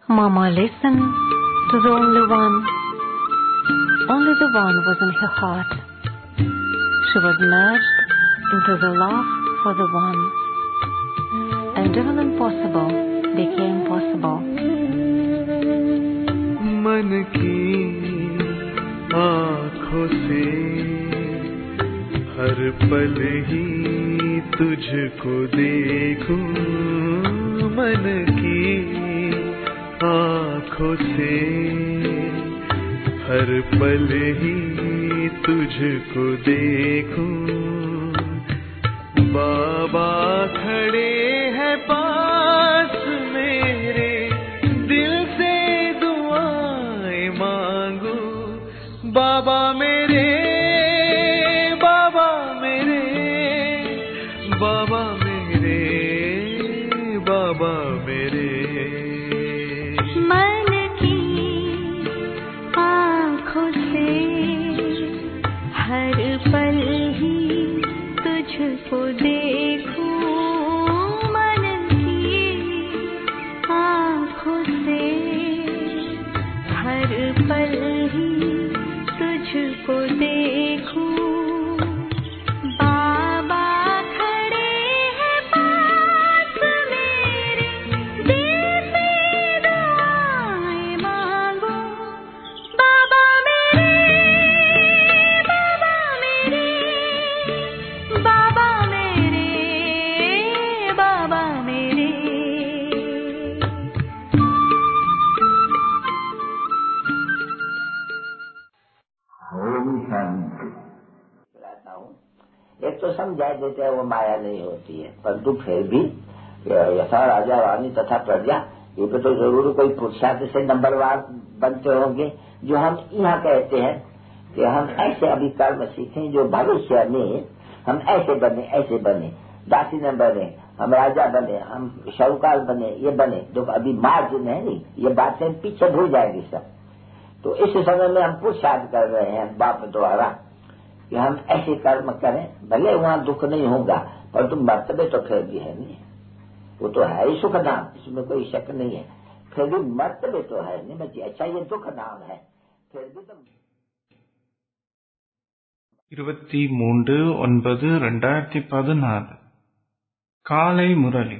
Mama listened to the only one. Only the one was in her heart. She was merged into the love for the one. And even impossible became possible. मन की आँखों से हर पल ही तुझको देखूं मन की आँखों से हर पल ही तुझको देखूं बाबा खड़े हैं पास मेरे दिल से दुआएं मांगू बाबा मेरे बाबा मेरे बाबा मेरे बाबा मेरे मन की आँखों से हर पल ही तुझको देखूं मन की आँखों से हर पल ही तुझको देखूं बाबा खड़े हैं पास मेरे दिल से दुआएं मांगो बाबा मेरे बाबा मेरे बाबा मेरे बाबा मेरे ओम शांति रहता हूँ एक तो समझा देते हैं वो माया नहीं होती है परंतु फिर भी यथा राजा रानी तथा प्रजा ये पे तो जरूर कोई पुरुषार्थ से नंबरवार बनते होंगे जो हम यहाँ कहते हैं कि हम ऐसे अभी कर्म सीखें जो भविष्य में हम ऐसे बने ऐसे बने दासी न बने हम राजा बने हम शाहूकार बने ये बने तो अभी मार्जिन है नहीं ये बातें पीछे भूल जाएगी सब तो इस समय में हम पुरुषार्थ कर रहे हैं बाप द्वारा कि हम ऐसे कर्म करें भले वहाँ दुख नहीं होगा परंतु मर्तबे तो फिर भी है नहीं वो तो है ही सुख नाम इसमें कोई शक नहीं है फिर भी मर्तबे तो है नहीं बच्ची अच्छा ये दुख नाम है फिर भी तो இருபத்தி மூன்று ஒன்பது ரெண்டாயிரத்தி பதினாலு காலை முரளி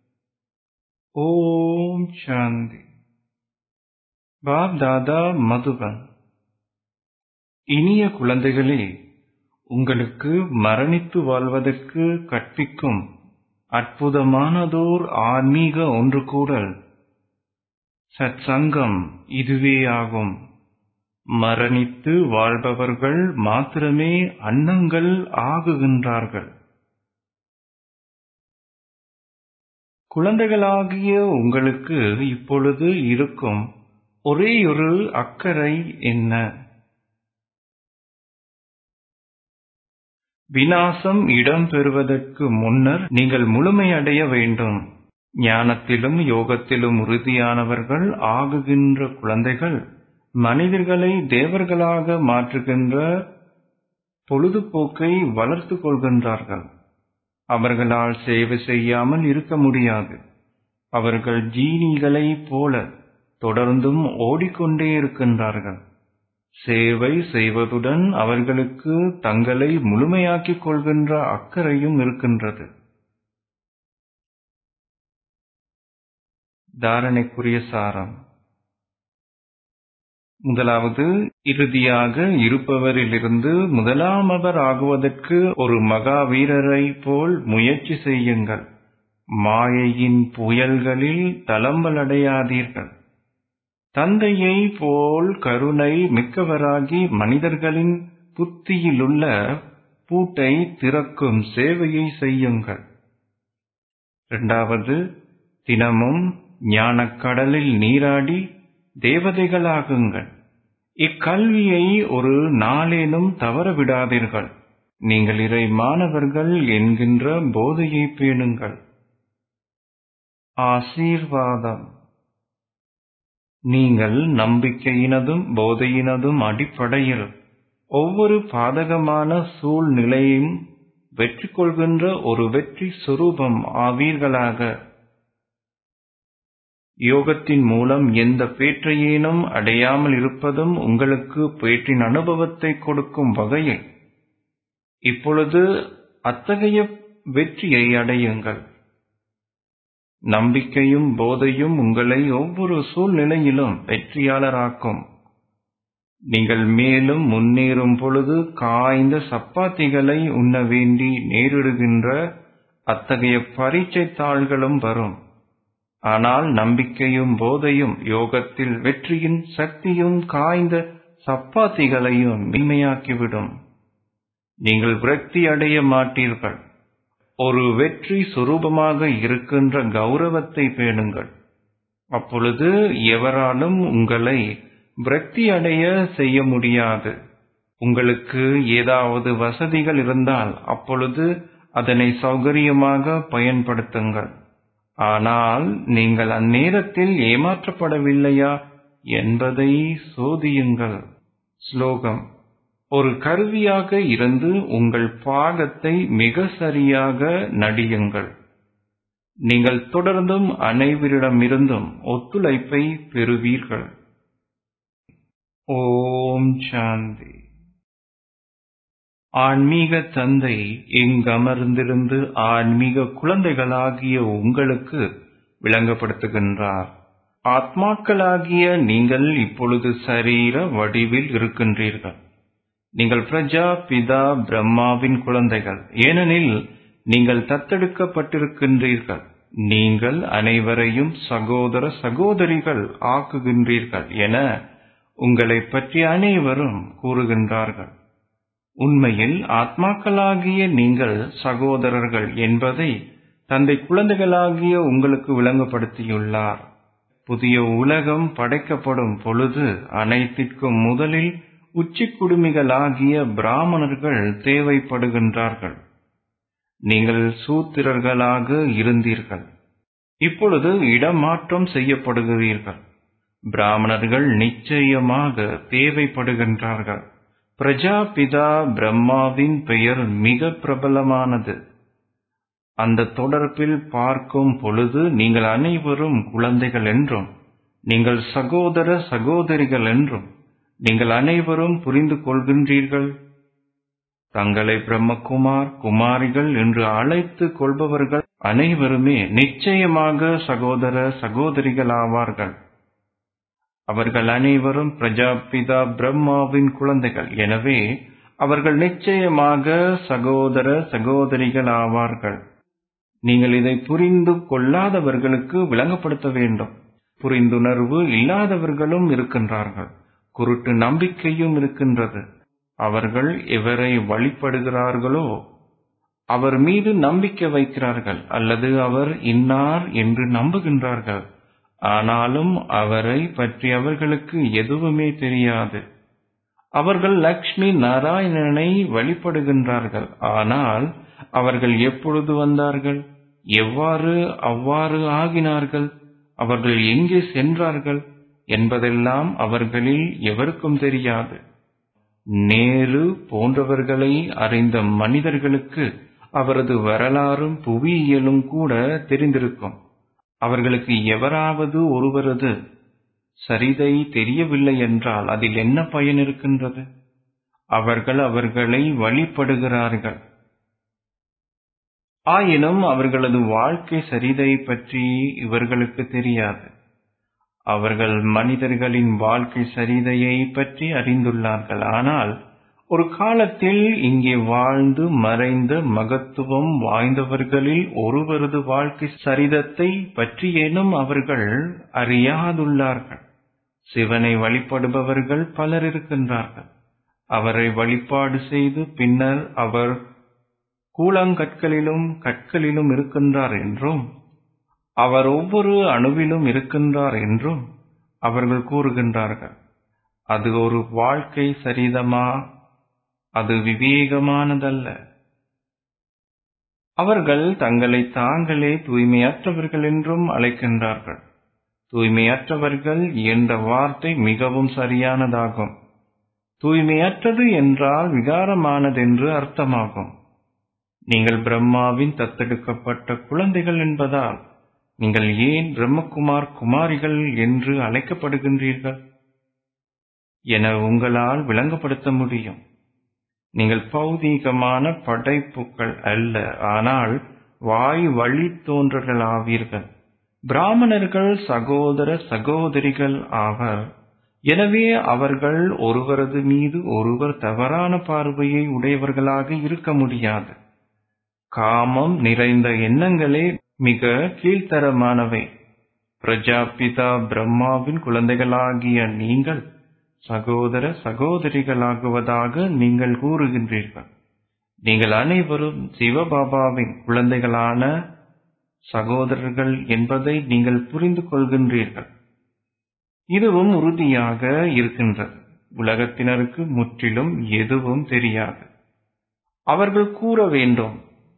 ஓம் சாந்தி பாப் தாதா மதுபன் இனிய குழந்தைகளே உங்களுக்கு மரணித்து வாழ்வதற்கு கற்பிக்கும் அற்புதமானதோர் ஆன்மீக ஒன்று கூடல் சத்சங்கம் இதுவே ஆகும் மரணித்து வாழ்பவர்கள் மாத்திரமே அன்னங்கள் ஆகுகின்றார்கள் குழந்தைகளாகிய உங்களுக்கு இப்பொழுது இருக்கும் ஒரேயொரு அக்கறை என்ன விநாசம் இடம்பெறுவதற்கு முன்னர் நீங்கள் முழுமையடைய வேண்டும் ஞானத்திலும் யோகத்திலும் உறுதியானவர்கள் ஆகுகின்ற குழந்தைகள் மனிதர்களை தேவர்களாக மாற்றுகின்ற பொழுதுபோக்கை வளர்த்து கொள்கின்றார்கள் அவர்களால் சேவை செய்யாமல் இருக்க முடியாது அவர்கள் ஜீனிகளைப் போல தொடர்ந்தும் ஓடிக்கொண்டே இருக்கின்றார்கள் சேவை செய்வதுடன் அவர்களுக்கு தங்களை முழுமையாக்கிக் கொள்கின்ற அக்கறையும் இருக்கின்றது தாரணைக்குரிய சாரம் முதலாவது இறுதியாக இருப்பவரிலிருந்து முதலாமவர் ஆகுவதற்கு ஒரு மகாவீரரை போல் முயற்சி செய்யுங்கள் மாயையின் புயல்களில் தளம்பலடையாதீர்கள் தந்தையை போல் கருணை மிக்கவராகி மனிதர்களின் புத்தியிலுள்ள பூட்டை திறக்கும் சேவையை செய்யுங்கள் இரண்டாவது தினமும் ஞானக்கடலில் நீராடி தேவதைகளாகுங்கள் இக்கல்வியை ஒரு நாளேனும் தவற விடாதீர்கள் நீங்கள் இறை மாணவர்கள் என்கின்ற போதையை பேணுங்கள் ஆசீர்வாதம் நீங்கள் நம்பிக்கையினதும் போதையினதும் அடிப்படையில் ஒவ்வொரு பாதகமான சூழ்நிலையும் வெற்றி கொள்கின்ற ஒரு வெற்றி சொரூபம் ஆவீர்களாக யோகத்தின் மூலம் எந்த பேற்றையேனும் அடையாமல் இருப்பதும் உங்களுக்கு பேற்றின் அனுபவத்தை கொடுக்கும் வகையில் இப்பொழுது அத்தகைய வெற்றியை அடையுங்கள் நம்பிக்கையும் போதையும் உங்களை ஒவ்வொரு சூழ்நிலையிலும் வெற்றியாளராக்கும் நீங்கள் மேலும் முன்னேறும் பொழுது காய்ந்த சப்பாத்திகளை உண்ண வேண்டி நேரிடுகின்ற அத்தகைய பரீட்சை தாள்களும் வரும் ஆனால் நம்பிக்கையும் போதையும் யோகத்தில் வெற்றியின் சக்தியும் காய்ந்த சப்பாத்திகளையும் மென்மையாக்கிவிடும் நீங்கள் விரக்தி அடைய மாட்டீர்கள் ஒரு வெற்றி சுரூபமாக இருக்கின்ற கௌரவத்தை பேணுங்கள் அப்பொழுது எவராலும் உங்களை விரக்தி அடைய செய்ய முடியாது உங்களுக்கு ஏதாவது வசதிகள் இருந்தால் அப்பொழுது அதனை சௌகரியமாக பயன்படுத்துங்கள் ஆனால் நீங்கள் அந்நேரத்தில் ஏமாற்றப்படவில்லையா என்பதை சோதியுங்கள் ஸ்லோகம் ஒரு கருவியாக இருந்து உங்கள் பாகத்தை மிக சரியாக நடியுங்கள் நீங்கள் தொடர்ந்தும் அனைவரிடமிருந்தும் ஒத்துழைப்பை பெறுவீர்கள் ஓம் சாந்தி ஆன்மீக தந்தை எங்கமர்ந்திருந்து ஆன்மீக குழந்தைகளாகிய உங்களுக்கு விளங்கப்படுத்துகின்றார் ஆத்மாக்களாகிய நீங்கள் இப்பொழுது சரீர வடிவில் இருக்கின்றீர்கள் நீங்கள் பிரஜா பிதா பிரம்மாவின் குழந்தைகள் ஏனெனில் நீங்கள் தத்தெடுக்கப்பட்டிருக்கின்றீர்கள் நீங்கள் அனைவரையும் சகோதர சகோதரிகள் ஆக்குகின்றீர்கள் என உங்களை பற்றி அனைவரும் கூறுகின்றார்கள் உண்மையில் ஆத்மாக்களாகிய நீங்கள் சகோதரர்கள் என்பதை தந்தை குழந்தைகளாகிய உங்களுக்கு விளங்கப்படுத்தியுள்ளார் புதிய உலகம் படைக்கப்படும் பொழுது அனைத்திற்கும் முதலில் உச்சி குடுமிகளாகிய பிராமணர்கள் தேவைப்படுகின்றார்கள் நீங்கள் சூத்திரர்களாக இருந்தீர்கள் இப்பொழுது இடமாற்றம் செய்யப்படுகிறீர்கள் பிராமணர்கள் நிச்சயமாக தேவைப்படுகின்றார்கள் பிரஜாபிதா பிரம்மாவின் பெயர் மிக பிரபலமானது அந்த தொடர்பில் பார்க்கும் பொழுது நீங்கள் அனைவரும் குழந்தைகள் என்றும் நீங்கள் சகோதர சகோதரிகள் என்றும் நீங்கள் அனைவரும் புரிந்து கொள்கின்றீர்கள் தங்களை பிரம்மகுமார் குமாரிகள் என்று அழைத்து கொள்பவர்கள் அனைவருமே நிச்சயமாக சகோதர சகோதரிகள் ஆவார்கள் அவர்கள் அனைவரும் பிரஜாபிதா பிரம்மாவின் குழந்தைகள் எனவே அவர்கள் நிச்சயமாக சகோதர சகோதரிகள் ஆவார்கள் நீங்கள் இதை புரிந்து கொள்ளாதவர்களுக்கு விளங்கப்படுத்த வேண்டும் புரிந்துணர்வு இல்லாதவர்களும் இருக்கின்றார்கள் குருட்டு நம்பிக்கையும் இருக்கின்றது அவர்கள் எவரை வழிபடுகிறார்களோ அவர் மீது நம்பிக்கை வைக்கிறார்கள் அல்லது அவர் இன்னார் என்று நம்புகின்றார்கள் ஆனாலும் அவரை பற்றி அவர்களுக்கு எதுவுமே தெரியாது அவர்கள் லக்ஷ்மி நாராயணனை வழிபடுகின்றார்கள் ஆனால் அவர்கள் எப்பொழுது வந்தார்கள் எவ்வாறு அவ்வாறு ஆகினார்கள் அவர்கள் எங்கே சென்றார்கள் என்பதெல்லாம் அவர்களில் எவருக்கும் தெரியாது நேரு போன்றவர்களை அறிந்த மனிதர்களுக்கு அவரது வரலாறும் புவியியலும் கூட தெரிந்திருக்கும் அவர்களுக்கு எவராவது ஒருவரது சரிதை தெரியவில்லை என்றால் அதில் என்ன பயன் இருக்கின்றது அவர்கள் அவர்களை வழிபடுகிறார்கள் ஆயினும் அவர்களது வாழ்க்கை சரிதை பற்றி இவர்களுக்கு தெரியாது அவர்கள் மனிதர்களின் வாழ்க்கை சரிதையை பற்றி அறிந்துள்ளார்கள் ஆனால் ஒரு காலத்தில் இங்கே வாழ்ந்து மறைந்த மகத்துவம் வாய்ந்தவர்களில் ஒருவரது வாழ்க்கை சரிதத்தை பற்றியேனும் அவர்கள் அறியாதுள்ளார்கள் சிவனை வழிபடுபவர்கள் பலர் இருக்கின்றார்கள் அவரை வழிபாடு செய்து பின்னர் அவர் கூழாங்கற்களிலும் கற்களிலும் இருக்கின்றார் என்றும் அவர் ஒவ்வொரு அணுவிலும் இருக்கின்றார் என்றும் அவர்கள் கூறுகின்றார்கள் அது ஒரு வாழ்க்கை சரிதமா அது விவேகமானதல்ல அவர்கள் தங்களை தாங்களே தூய்மையற்றவர்கள் என்றும் அழைக்கின்றார்கள் தூய்மையற்றவர்கள் என்ற வார்த்தை மிகவும் சரியானதாகும் தூய்மையற்றது என்றால் விகாரமானதென்று அர்த்தமாகும் நீங்கள் பிரம்மாவின் தத்தெடுக்கப்பட்ட குழந்தைகள் என்பதால் நீங்கள் ஏன் பிரம்மகுமார் குமாரிகள் என்று அழைக்கப்படுகின்றீர்கள் என உங்களால் விளங்கப்படுத்த முடியும் நீங்கள் பௌதீகமான படைப்புகள் அல்ல ஆனால் வாய் வழி தோன்றர்களாவீர்கள் பிராமணர்கள் சகோதர சகோதரிகள் ஆவர் எனவே அவர்கள் ஒருவரது மீது ஒருவர் தவறான பார்வையை உடையவர்களாக இருக்க முடியாது காமம் நிறைந்த எண்ணங்களே மிக கீழ்த்தரமானவை பிரஜாபிதா பிரம்மாவின் குழந்தைகளாகிய நீங்கள் சகோதர சகோதரிகளாகுவதாக நீங்கள் கூறுகின்றீர்கள் நீங்கள் அனைவரும் சிவபாபாவின் குழந்தைகளான சகோதரர்கள் என்பதை நீங்கள் புரிந்து கொள்கின்றீர்கள் இதுவும் உறுதியாக இருக்கின்றது உலகத்தினருக்கு முற்றிலும் எதுவும் தெரியாது அவர்கள் கூற வேண்டும்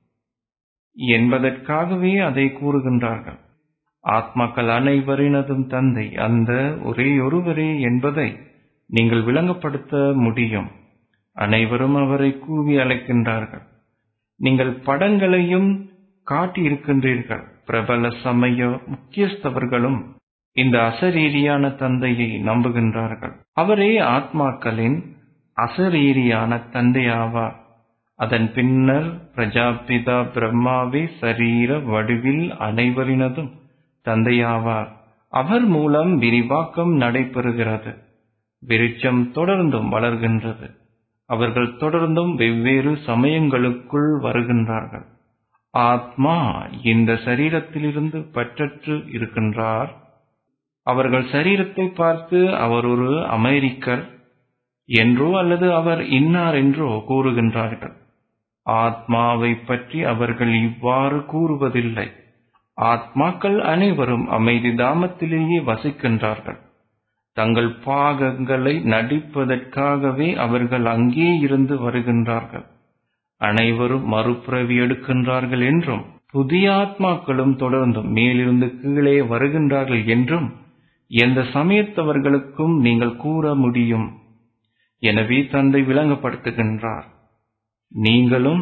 என்பதற்காகவே அதை கூறுகின்றார்கள் ஆத்மாக்கள் அனைவரினதும் தந்தை அந்த ஒரேயொருவரே என்பதை நீங்கள் விளங்கப்படுத்த முடியும் அனைவரும் அவரை கூவி அழைக்கின்றார்கள் நீங்கள் படங்களையும் காட்டியிருக்கின்றீர்கள் பிரபல சமய முக்கியஸ்தவர்களும் இந்த அசரீரியான தந்தையை நம்புகின்றார்கள் அவரே ஆத்மாக்களின் அசரீரியான தந்தையாவார் அதன் பின்னர் பிரஜாபிதா பிரம்மாவே சரீர வடிவில் அனைவரினதும் தந்தையாவார் அவர் மூலம் விரிவாக்கம் நடைபெறுகிறது விருட்சம் தொடர்ந்தும் வளர்கின்றது அவர்கள் தொடர்ந்தும் வெவ்வேறு சமயங்களுக்குள் வருகின்றார்கள் ஆத்மா இந்த சரீரத்திலிருந்து பற்றற்று இருக்கின்றார் அவர்கள் சரீரத்தை பார்த்து அவர் ஒரு அமெரிக்கர் என்றோ அல்லது அவர் இன்னார் என்றோ கூறுகின்றார்கள் ஆத்மாவை பற்றி அவர்கள் இவ்வாறு கூறுவதில்லை ஆத்மாக்கள் அனைவரும் அமைதி தாமத்திலேயே வசிக்கின்றார்கள் தங்கள் பாகங்களை நடிப்பதற்காகவே அவர்கள் அங்கே இருந்து வருகின்றார்கள் அனைவரும் மறுபிறவி எடுக்கின்றார்கள் என்றும் புதிய ஆத்மாக்களும் தொடர்ந்தும் மேலிருந்து கீழே வருகின்றார்கள் என்றும் எந்த சமயத்தவர்களுக்கும் நீங்கள் கூற முடியும் எனவே தந்தை விளங்கப்படுத்துகின்றார் நீங்களும்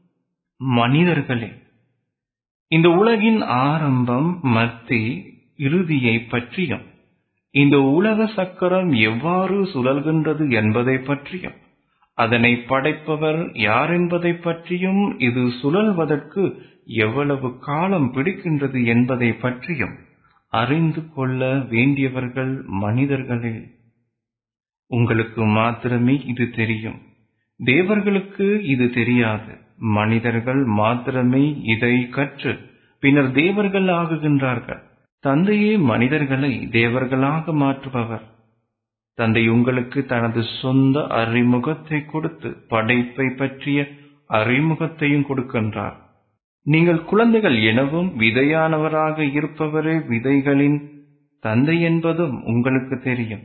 மனிதர்களே இந்த உலகின் ஆரம்பம் மத்தி இறுதியை பற்றியும் இந்த உலக சக்கரம் எவ்வாறு சுழல்கின்றது என்பதை பற்றியும் அதனை படைப்பவர் யார் என்பதை பற்றியும் இது சுழல்வதற்கு எவ்வளவு காலம் பிடிக்கின்றது என்பதை பற்றியும் அறிந்து கொள்ள வேண்டியவர்கள் மனிதர்களே உங்களுக்கு மாத்திரமே இது தெரியும் தேவர்களுக்கு இது தெரியாது மனிதர்கள் மாத்திரமே இதை கற்று பின்னர் தேவர்கள் ஆகுகின்றார்கள் தந்தையே மனிதர்களை தேவர்களாக மாற்றுபவர் தந்தை உங்களுக்கு தனது சொந்த அறிமுகத்தை கொடுத்து படைப்பை பற்றிய அறிமுகத்தையும் கொடுக்கின்றார் நீங்கள் குழந்தைகள் எனவும் விதையானவராக இருப்பவரே விதைகளின் தந்தை என்பதும் உங்களுக்கு தெரியும்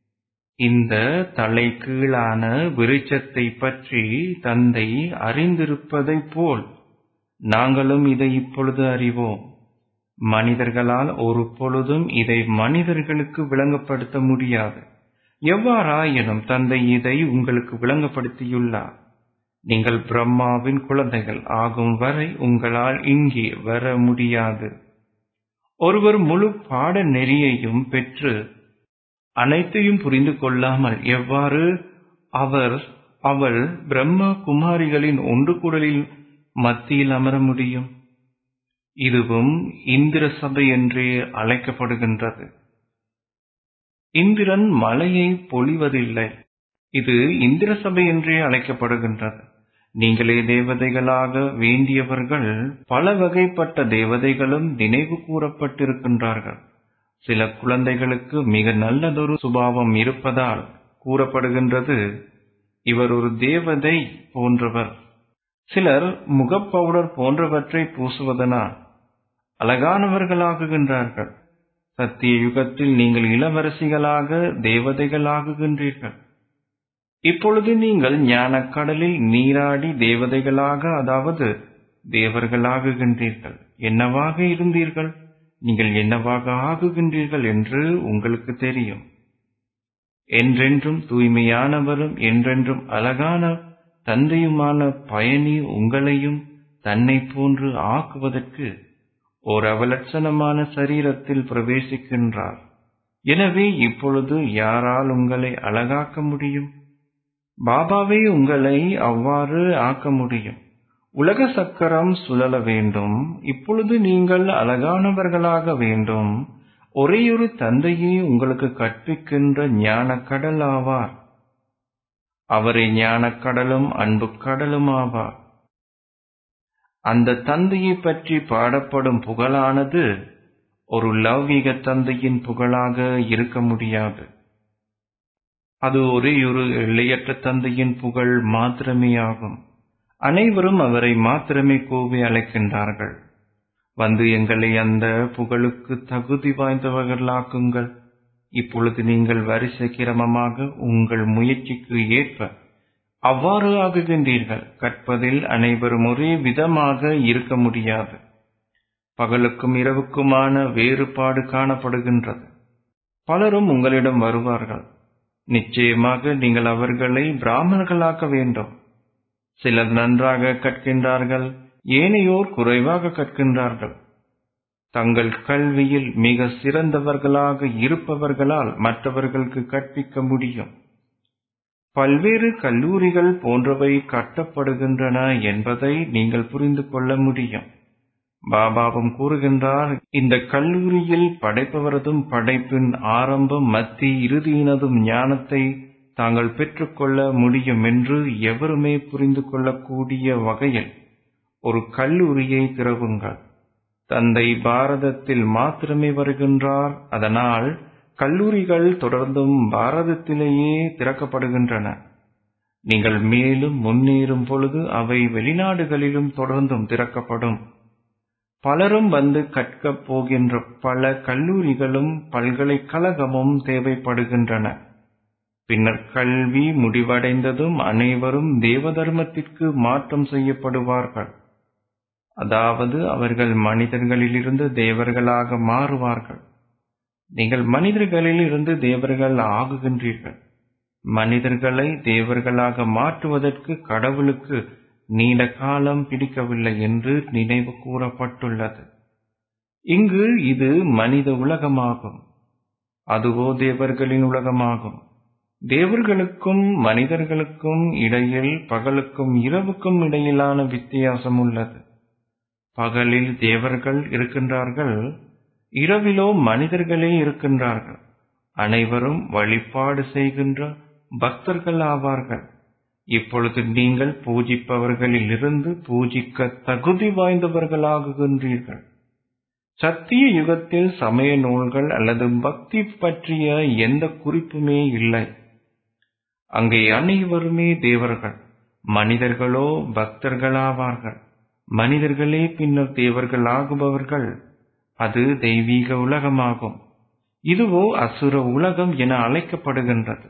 இந்த தலைகீழான விருட்சத்தை பற்றி தந்தை அறிந்திருப்பதைப் போல் நாங்களும் இதை இப்பொழுது அறிவோம் மனிதர்களால் ஒரு பொழுதும் இதை மனிதர்களுக்கு விளங்கப்படுத்த முடியாது எவ்வாறாயினும் தந்தை இதை உங்களுக்கு விளங்கப்படுத்தியுள்ளார் நீங்கள் பிரம்மாவின் குழந்தைகள் ஆகும் வரை உங்களால் இங்கே வர முடியாது ஒருவர் முழு பாட நெறியையும் பெற்று அனைத்தையும் புரிந்து கொள்ளாமல் எவ்வாறு அவர் அவள் பிரம்ம குமாரிகளின் ஒன்று குரலில் மத்தியில் அமர முடியும் இதுவும் இந்திர சபை என்றே அழைக்கப்படுகின்றது இந்திரன் மழையை பொழிவதில்லை இது இந்திர சபை என்றே அழைக்கப்படுகின்றது நீங்களே தேவதைகளாக வேண்டியவர்கள் பல வகைப்பட்ட தேவதைகளும் நினைவு கூறப்பட்டிருக்கின்றார்கள் சில குழந்தைகளுக்கு மிக நல்லதொரு சுபாவம் இருப்பதால் கூறப்படுகின்றது இவர் ஒரு தேவதை போன்றவர் சிலர் முகப் பவுடர் போன்றவற்றை பூசுவதனால் அழகானவர்களாகுகின்றார்கள் சத்திய யுகத்தில் நீங்கள் இளவரசிகளாக தேவதைகளாகுகின்றீர்கள் இப்பொழுது நீங்கள் ஞானக் கடலில் நீராடி தேவதைகளாக அதாவது தேவர்களாகுகின்றீர்கள் என்னவாக இருந்தீர்கள் நீங்கள் என்னவாக ஆகுகின்றீர்கள் என்று உங்களுக்கு தெரியும் என்றென்றும் தூய்மையானவரும் என்றென்றும் அழகான தந்தையுமான பயணி உங்களையும் தன்னை போன்று ஆக்குவதற்கு ஓர் அவலட்சணமான சரீரத்தில் பிரவேசிக்கின்றார் எனவே இப்பொழுது யாரால் உங்களை அழகாக்க முடியும் பாபாவே உங்களை அவ்வாறு ஆக்க முடியும் உலக சக்கரம் சுழல வேண்டும் இப்பொழுது நீங்கள் அழகானவர்களாக வேண்டும் ஒரேயொரு தந்தையே உங்களுக்கு கற்பிக்கின்ற ஞான கடல் ஆவார் அவரே ஞானக் கடலும் அன்பு கடலும் ஆவார் அந்த தந்தையை பற்றி பாடப்படும் புகழானது ஒரு லௌகீக தந்தையின் புகழாக இருக்க முடியாது அது ஒரே ஒரு எல்லையற்ற தந்தையின் புகழ் மாத்திரமே ஆகும் அனைவரும் அவரை மாத்திரமே கூவி அழைக்கின்றார்கள் வந்து எங்களை அந்த புகழுக்கு தகுதி வாய்ந்தவர்களாக்குங்கள் இப்பொழுது நீங்கள் வரிசை கிரமமாக உங்கள் முயற்சிக்கு ஏற்ப அவ்வாறு ஆகுகின்றீர்கள் கற்பதில் அனைவரும் ஒரே விதமாக இருக்க முடியாது பகலுக்கும் இரவுக்குமான வேறுபாடு காணப்படுகின்றது பலரும் உங்களிடம் வருவார்கள் நிச்சயமாக நீங்கள் அவர்களை பிராமணர்களாக்க வேண்டும் சிலர் நன்றாக கற்கின்றார்கள் ஏனையோர் குறைவாக கற்கின்றார்கள் தங்கள் கல்வியில் மிக சிறந்தவர்களாக இருப்பவர்களால் மற்றவர்களுக்கு கற்பிக்க முடியும் பல்வேறு கல்லூரிகள் போன்றவை கட்டப்படுகின்றன என்பதை நீங்கள் புரிந்து கொள்ள முடியும் பாபாவும் கூறுகின்றார் இந்த கல்லூரியில் படைப்பவரதும் படைப்பின் ஆரம்பம் மத்தி இறுதியினதும் ஞானத்தை தாங்கள் பெற்றுக்கொள்ள முடியும் என்று எவருமே புரிந்து கொள்ளக்கூடிய வகையில் ஒரு கல்லூரியை திறவுங்கள் தந்தை பாரதத்தில் மாத்திரமே வருகின்றார் அதனால் கல்லூரிகள் தொடர்ந்தும் பாரதத்திலேயே திறக்கப்படுகின்றன நீங்கள் மேலும் முன்னேறும் பொழுது அவை வெளிநாடுகளிலும் தொடர்ந்தும் திறக்கப்படும் பலரும் வந்து கற்கப் போகின்ற பல கல்லூரிகளும் பல்கலைக்கழகமும் தேவைப்படுகின்றன பின்னர் கல்வி முடிவடைந்ததும் அனைவரும் தேவ தர்மத்திற்கு மாற்றம் செய்யப்படுவார்கள் அதாவது அவர்கள் மனிதர்களிலிருந்து தேவர்களாக மாறுவார்கள் நீங்கள் மனிதர்களில் இருந்து தேவர்கள் ஆகுகின்றீர்கள் மனிதர்களை தேவர்களாக மாற்றுவதற்கு கடவுளுக்கு நீண்ட காலம் பிடிக்கவில்லை என்று நினைவு கூறப்பட்டுள்ளது இங்கு இது மனித உலகமாகும் அதுவோ தேவர்களின் உலகமாகும் தேவர்களுக்கும் மனிதர்களுக்கும் இடையில் பகலுக்கும் இரவுக்கும் இடையிலான வித்தியாசம் உள்ளது பகலில் தேவர்கள் இருக்கின்றார்கள் இரவிலோ மனிதர்களே இருக்கின்றார்கள் அனைவரும் வழிபாடு செய்கின்ற பக்தர்கள் ஆவார்கள் இப்பொழுது நீங்கள் பூஜிப்பவர்களில் இருந்து பூஜிக்க தகுதி வாய்ந்தவர்களாகுகின்றீர்கள் சத்திய யுகத்தில் சமய நூல்கள் அல்லது பக்தி பற்றிய எந்த குறிப்புமே இல்லை அங்கே அனைவருமே தேவர்கள் மனிதர்களோ பக்தர்களாவார்கள் மனிதர்களே பின்னர் தேவர்கள் ஆகுபவர்கள் அது தெய்வீக உலகமாகும் இதுவோ அசுர உலகம் என அழைக்கப்படுகின்றது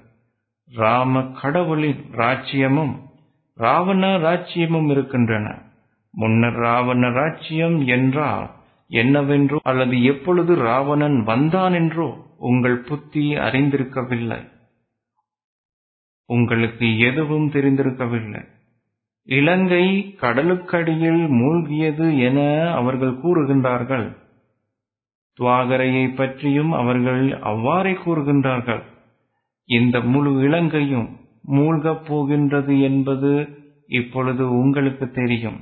ராம கடவுளின் ராஜ்யமும் ராவண ராஜ்யமும் இருக்கின்றன முன்னர் ராவண ராஜ்யம் என்றால் என்னவென்றோ அல்லது எப்பொழுது ராவணன் வந்தான் என்றோ உங்கள் புத்தி அறிந்திருக்கவில்லை உங்களுக்கு எதுவும் தெரிந்திருக்கவில்லை இலங்கை கடலுக்கடியில் மூழ்கியது என அவர்கள் கூறுகின்றார்கள் துவாகரையை பற்றியும் அவர்கள் அவ்வாறே கூறுகின்றார்கள் இந்த முழு இலங்கையும் மூழ்கப் போகின்றது என்பது இப்பொழுது உங்களுக்கு தெரியும்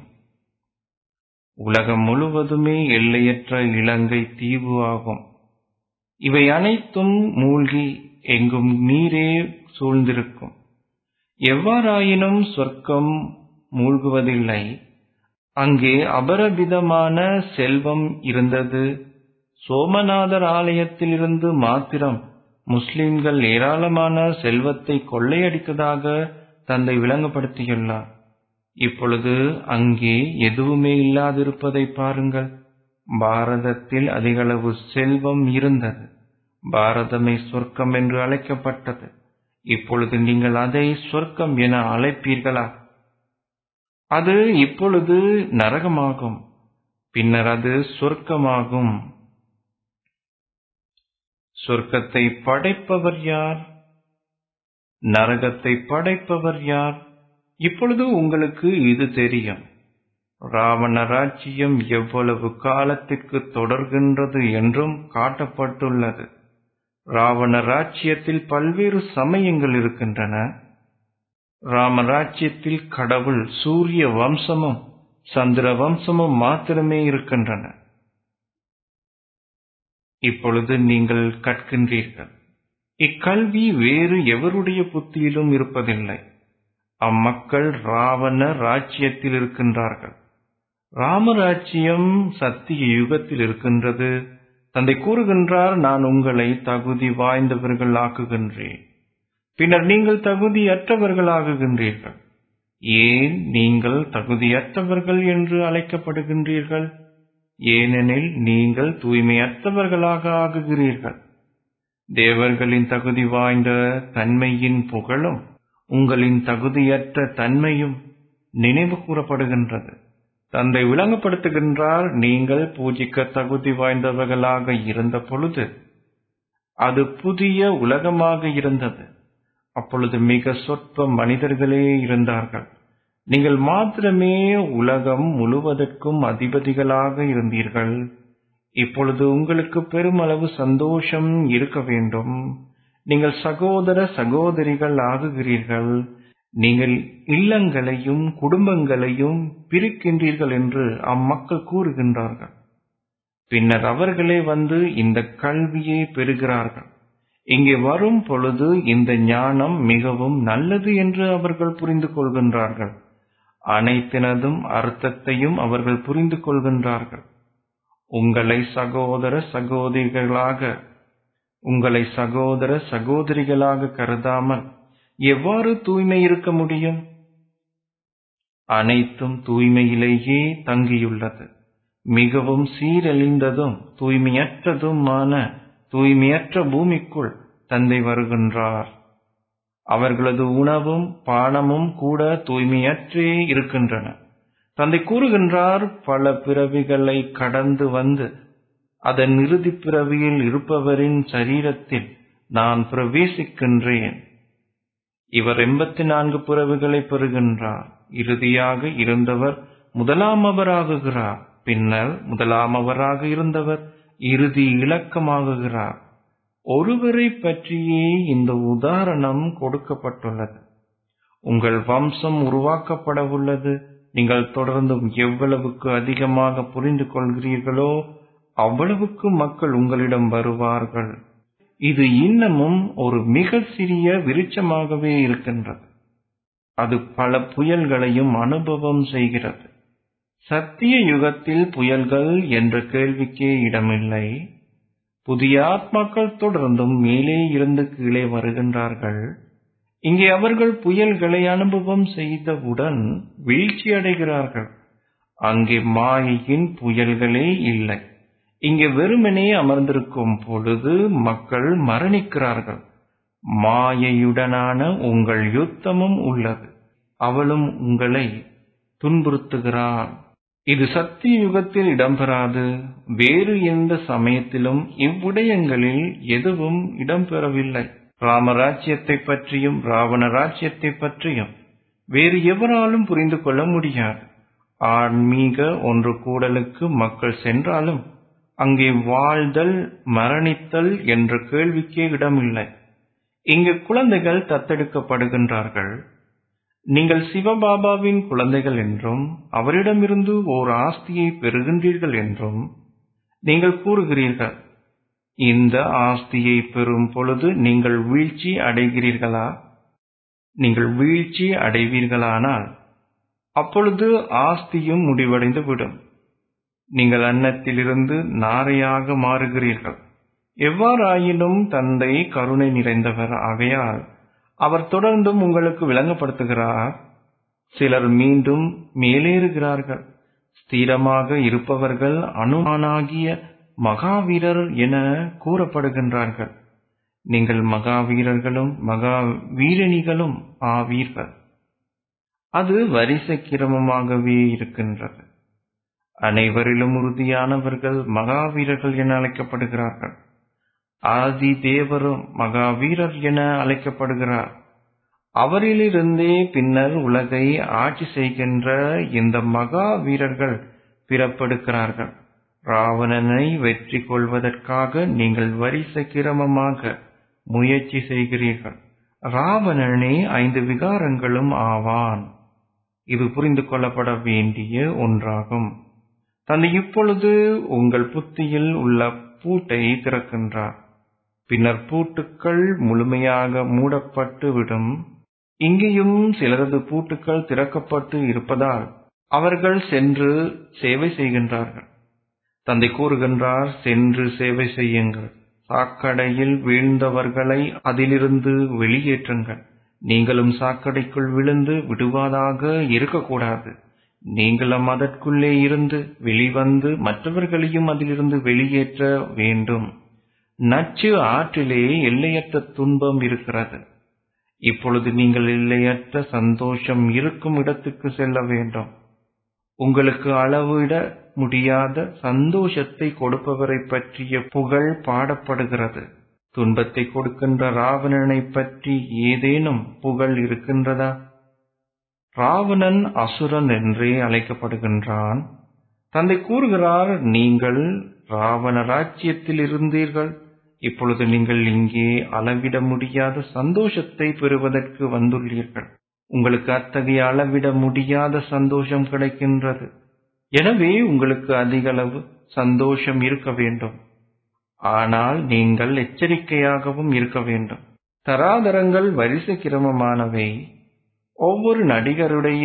உலகம் முழுவதுமே எல்லையற்ற இலங்கை தீவு ஆகும் இவை அனைத்தும் மூழ்கி எங்கும் நீரே சூழ்ந்திருக்கும் எவ்வாறாயினும் சொர்க்கம் மூழ்குவதில்லை அங்கே அபரவிதமான செல்வம் இருந்தது சோமநாதர் ஆலயத்திலிருந்து மாத்திரம் முஸ்லிம்கள் ஏராளமான செல்வத்தை கொள்ளையடித்ததாக தந்தை விளங்கப்படுத்தியுள்ளார் இப்பொழுது அங்கே எதுவுமே இல்லாதிருப்பதை பாருங்கள் பாரதத்தில் அதிகளவு செல்வம் இருந்தது பாரதமே சொர்க்கம் என்று அழைக்கப்பட்டது இப்பொழுது நீங்கள் அதை சொர்க்கம் என அழைப்பீர்களா அது இப்பொழுது நரகமாகும் பின்னர் அது சொர்க்கமாகும் சொர்க்கத்தை படைப்பவர் யார் நரகத்தை படைப்பவர் யார் இப்பொழுது உங்களுக்கு இது தெரியும் ராவண ராஜ்யம் எவ்வளவு காலத்திற்கு தொடர்கின்றது என்றும் காட்டப்பட்டுள்ளது ராவண ராஜ்யத்தில் பல்வேறு சமயங்கள் இருக்கின்றன ராமராஜ்யத்தில் கடவுள் சூரிய வம்சமும் சந்திர வம்சமும் மாத்திரமே இருக்கின்றன இப்பொழுது நீங்கள் கற்கின்றீர்கள் இக்கல்வி வேறு எவருடைய புத்தியிலும் இருப்பதில்லை அம்மக்கள் ராவண ராஜ்யத்தில் இருக்கின்றார்கள் ராமராஜ்யம் சத்திய யுகத்தில் இருக்கின்றது தந்தை கூறுகின்றார் நான் உங்களை தகுதி வாய்ந்தவர்கள் ஆக்குகின்றேன் பின்னர் நீங்கள் தகுதியற்றவர்கள் ஆகுகின்றீர்கள் ஏன் நீங்கள் தகுதியற்றவர்கள் என்று அழைக்கப்படுகின்றீர்கள் ஏனெனில் நீங்கள் தூய்மையற்றவர்களாக ஆகுகிறீர்கள் தேவர்களின் தகுதி வாய்ந்த தன்மையின் புகழும் உங்களின் தகுதியற்ற தன்மையும் நினைவு கூறப்படுகின்றது தந்தை விளங்கப்படுத்துகின்றார் நீங்கள் பூஜிக்க தகுதி வாய்ந்தவர்களாக இருந்த பொழுது அது புதிய உலகமாக இருந்தது அப்பொழுது மிக சொற்ப மனிதர்களே இருந்தார்கள் நீங்கள் மாத்திரமே உலகம் முழுவதற்கும் அதிபதிகளாக இருந்தீர்கள் இப்பொழுது உங்களுக்கு பெருமளவு சந்தோஷம் இருக்க வேண்டும் நீங்கள் சகோதர சகோதரிகள் ஆகுகிறீர்கள் நீங்கள் இல்லங்களையும் குடும்பங்களையும் பிரிக்கின்றீர்கள் என்று அம்மக்கள் கூறுகின்றார்கள் பின்னர் அவர்களே வந்து இந்த கல்வியை பெறுகிறார்கள் இங்கே வரும் பொழுது இந்த ஞானம் மிகவும் நல்லது என்று அவர்கள் புரிந்து கொள்கின்றார்கள் அனைத்தினதும் அர்த்தத்தையும் அவர்கள் புரிந்து கொள்கின்றார்கள் உங்களை சகோதர சகோதரிகளாக உங்களை சகோதர சகோதரிகளாக கருதாமல் எவ்வாறு தூய்மை இருக்க முடியும் அனைத்தும் தூய்மையிலேயே தங்கியுள்ளது மிகவும் சீரழிந்ததும் தூய்மையற்றதுமான தூய்மையற்ற பூமிக்குள் தந்தை வருகின்றார் அவர்களது உணவும் பானமும் கூட தூய்மையற்றே இருக்கின்றன தந்தை கூறுகின்றார் பல பிறவிகளை கடந்து வந்து அதன் இறுதி பிறவியில் இருப்பவரின் சரீரத்தில் நான் பிரவேசிக்கின்றேன் இவர் எண்பத்தி நான்கு பிறவிகளை பெறுகின்றார் இறுதியாக இருந்தவர் முதலாமவராகுகிறார் பின்னர் முதலாமவராக இருந்தவர் இறுதி இலக்கமாகுகிறார் ஒருவரை பற்றியே இந்த உதாரணம் கொடுக்கப்பட்டுள்ளது உங்கள் வம்சம் உருவாக்கப்பட உள்ளது நீங்கள் தொடர்ந்தும் எவ்வளவுக்கு அதிகமாக புரிந்து கொள்கிறீர்களோ அவ்வளவுக்கு மக்கள் உங்களிடம் வருவார்கள் இது இன்னமும் ஒரு மிக சிறிய விருட்சமாகவே இருக்கின்றது அது பல புயல்களையும் அனுபவம் செய்கிறது சத்திய யுகத்தில் புயல்கள் என்ற கேள்விக்கே இடமில்லை புதிய ஆத்மாக்கள் தொடர்ந்தும் மேலே இருந்து கீழே வருகின்றார்கள் இங்கே அவர்கள் புயல்களை அனுபவம் செய்தவுடன் வீழ்ச்சி அடைகிறார்கள் அங்கே மாயையின் புயல்களே இல்லை இங்கே வெறுமனே அமர்ந்திருக்கும் பொழுது மக்கள் மரணிக்கிறார்கள் மாயையுடனான உங்கள் யுத்தமும் உள்ளது அவளும் உங்களை துன்புறுத்துகிறாள் இது சத்திய யுகத்தில் இடம்பெறாது வேறு எந்த சமயத்திலும் இவ்விடயங்களில் எதுவும் இடம்பெறவில்லை ராமராஜ்யத்தை பற்றியும் ராவண ராஜ்யத்தை பற்றியும் வேறு எவராலும் புரிந்து கொள்ள முடியாது ஆன்மீக ஒன்று கூடலுக்கு மக்கள் சென்றாலும் அங்கே வாழ்தல் மரணித்தல் என்ற கேள்விக்கே இடமில்லை இங்கு குழந்தைகள் தத்தெடுக்கப்படுகின்றார்கள் நீங்கள் சிவபாபாவின் குழந்தைகள் என்றும் அவரிடமிருந்து ஓர் ஆஸ்தியை பெறுகின்றீர்கள் என்றும் நீங்கள் கூறுகிறீர்கள் இந்த ஆஸ்தியை பெறும் பொழுது நீங்கள் வீழ்ச்சி அடைகிறீர்களா நீங்கள் வீழ்ச்சி அடைவீர்களானால் அப்பொழுது ஆஸ்தியும் முடிவடைந்து விடும் நீங்கள் அன்னத்திலிருந்து நாரையாக மாறுகிறீர்கள் எவ்வாறாயினும் தந்தை கருணை நிறைந்தவர் ஆகையால் அவர் தொடர்ந்தும் உங்களுக்கு விளங்கப்படுத்துகிறார் சிலர் மீண்டும் மேலேறுகிறார்கள் ஸ்திரமாக இருப்பவர்கள் அனுமானாகிய மகாவீரர் என கூறப்படுகின்றார்கள் நீங்கள் மகாவீரர்களும் மகா வீரணிகளும் ஆவீர்கள் அது வரிசை கிரமமாகவே இருக்கின்றது அனைவரிலும் உறுதியானவர்கள் மகாவீரர்கள் என அழைக்கப்படுகிறார்கள் ஆதி தேவரும் மகாவீரர் என அழைக்கப்படுகிறார் அவரிலிருந்தே பின்னர் உலகை ஆட்சி செய்கின்ற இந்த மகா வீரர்கள் பிறப்பெடுக்கிறார்கள் ராவணனை வெற்றி கொள்வதற்காக நீங்கள் வரிசை கிரமமாக முயற்சி செய்கிறீர்கள் ராவணனே ஐந்து விகாரங்களும் ஆவான் இது புரிந்து கொள்ளப்பட வேண்டிய ஒன்றாகும் தந்தை இப்பொழுது உங்கள் புத்தியில் உள்ள பூட்டை திறக்கின்றார் பின்னர் பூட்டுக்கள் முழுமையாக மூடப்பட்டு விடும் இங்கேயும் சிலரது பூட்டுக்கள் திறக்கப்பட்டு இருப்பதால் அவர்கள் சென்று சேவை செய்கின்றார்கள் தந்தை கூறுகின்றார் சென்று சேவை செய்யுங்கள் சாக்கடையில் வீழ்ந்தவர்களை அதிலிருந்து வெளியேற்றுங்கள் நீங்களும் சாக்கடைக்குள் விழுந்து விடுவதாக இருக்கக்கூடாது நீங்களும் அதற்குள்ளே இருந்து வெளிவந்து மற்றவர்களையும் அதிலிருந்து வெளியேற்ற வேண்டும் நச்சு ஆற்றிலே எல்லையற்ற துன்பம் இருக்கிறது இப்பொழுது நீங்கள் எல்லையற்ற சந்தோஷம் இருக்கும் இடத்துக்கு செல்ல வேண்டும் உங்களுக்கு அளவிட முடியாத சந்தோஷத்தை கொடுப்பவரை பற்றிய புகழ் பாடப்படுகிறது துன்பத்தை கொடுக்கின்ற ராவணனை பற்றி ஏதேனும் புகழ் இருக்கின்றதா ராவணன் அசுரன் என்றே அழைக்கப்படுகின்றான் தந்தை கூறுகிறார் நீங்கள் ராவண ராஜ்யத்தில் இருந்தீர்கள் இப்பொழுது நீங்கள் இங்கே அளவிட முடியாத சந்தோஷத்தை பெறுவதற்கு வந்துள்ளீர்கள் உங்களுக்கு அத்தகைய அளவிட முடியாத சந்தோஷம் கிடைக்கின்றது எனவே உங்களுக்கு அதிக அளவு சந்தோஷம் இருக்க வேண்டும் ஆனால் நீங்கள் எச்சரிக்கையாகவும் இருக்க வேண்டும் தராதரங்கள் வரிசை கிரமமானவை ஒவ்வொரு நடிகருடைய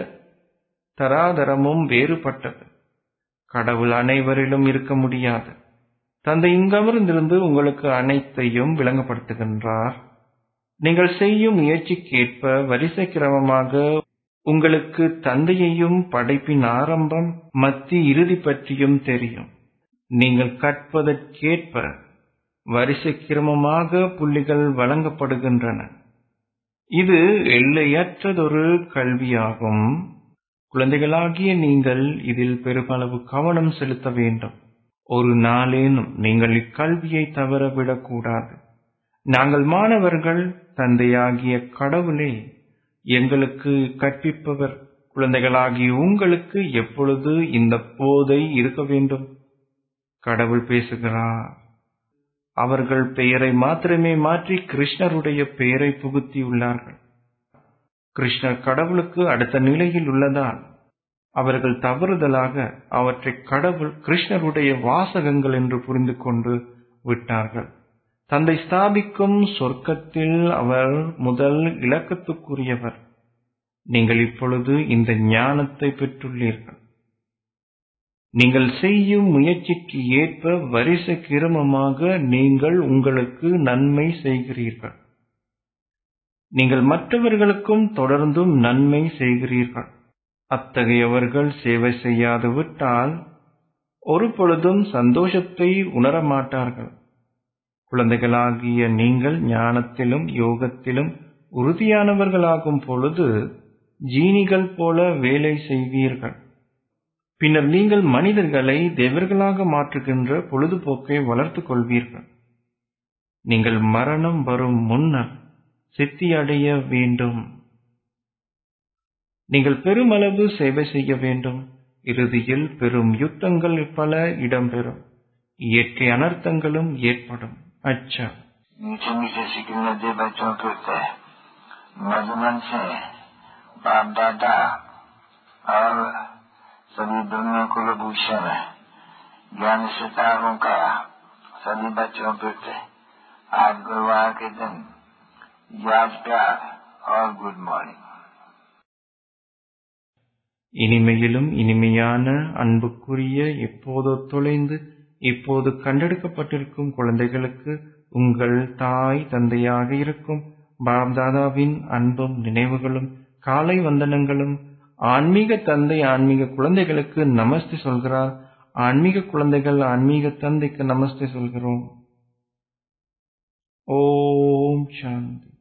தராதரமும் வேறுபட்டது கடவுள் அனைவரிலும் இருக்க முடியாது தந்தை இங்கமர்ந்திருந்து உங்களுக்கு அனைத்தையும் விளங்கப்படுத்துகின்றார் நீங்கள் செய்யும் முயற்சிக்கேற்ப வரிசை கிரமமாக உங்களுக்கு தந்தையையும் படைப்பின் ஆரம்பம் மத்தி இறுதி பற்றியும் தெரியும் நீங்கள் கற்பதற்கேற்ப வரிசை கிரமமாக புள்ளிகள் வழங்கப்படுகின்றன இது எல்லையற்றதொரு கல்வியாகும் குழந்தைகளாகிய நீங்கள் இதில் பெருமளவு கவனம் செலுத்த வேண்டும் ஒரு நாளேனும் நீங்கள் இக்கல்வியை தவறவிடக்கூடாது நாங்கள் மாணவர்கள் தந்தையாகிய கடவுளே எங்களுக்கு கற்பிப்பவர் குழந்தைகளாகிய உங்களுக்கு எப்பொழுது இந்த போதை இருக்க வேண்டும் கடவுள் பேசுகிறார் அவர்கள் பெயரை மாத்திரமே மாற்றி கிருஷ்ணருடைய பெயரை புகுத்தியுள்ளார்கள் கிருஷ்ணர் கடவுளுக்கு அடுத்த நிலையில் உள்ளதால் அவர்கள் தவறுதலாக அவற்றை கடவுள் கிருஷ்ணருடைய வாசகங்கள் என்று புரிந்து கொண்டு விட்டார்கள் தந்தை ஸ்தாபிக்கும் சொர்க்கத்தில் அவர் முதல் இலக்கத்துக்குரியவர் நீங்கள் இப்பொழுது இந்த ஞானத்தை பெற்றுள்ளீர்கள் நீங்கள் செய்யும் முயற்சிக்கு ஏற்ப வரிசை கிரமமாக நீங்கள் உங்களுக்கு நன்மை செய்கிறீர்கள் நீங்கள் மற்றவர்களுக்கும் தொடர்ந்தும் நன்மை செய்கிறீர்கள் அத்தகையவர்கள் சேவை செய்யாது விட்டால் ஒரு பொழுதும் சந்தோஷத்தை உணரமாட்டார்கள் குழந்தைகளாகிய நீங்கள் ஞானத்திலும் யோகத்திலும் உறுதியானவர்களாகும் பொழுது ஜீனிகள் போல வேலை செய்வீர்கள் பின்னர் நீங்கள் மனிதர்களை தேவர்களாக மாற்றுகின்ற பொழுதுபோக்கை வளர்த்துக் கொள்வீர்கள் நீங்கள் மரணம் வரும் முன்னர் சித்தி அடைய வேண்டும் நீங்கள் பெருமளவு சேவை செய்ய வேண்டும் இறுதியில் பெரும் யுத்தங்கள் பல இடம்பெறும் இயற்கை அனர்த்தங்களும் ஏற்படும் அச்சா मीठे मीठे सिक्किम नदी बच्चों के होते हैं मधुमन से बाप दादा और सभी दुनिया कुलभूषण ज्ञान सितारों का सभी बच्चों पे थे आज गुरुवार के दिन याद प्यार और गुड मॉर्निंग இனிமையிலும் இனிமையான அன்புக்குரிய எப்போதோ தொலைந்து இப்போது கண்டெடுக்கப்பட்டிருக்கும் குழந்தைகளுக்கு உங்கள் தாய் தந்தையாக இருக்கும் பாப்தாதாவின் அன்பும் நினைவுகளும் காலை வந்தனங்களும் ஆன்மீக தந்தை ஆன்மீக குழந்தைகளுக்கு நமஸ்தே சொல்கிறார் ஆன்மீக குழந்தைகள் ஆன்மீக தந்தைக்கு நமஸ்தே சொல்கிறோம் ஓம் சாந்தி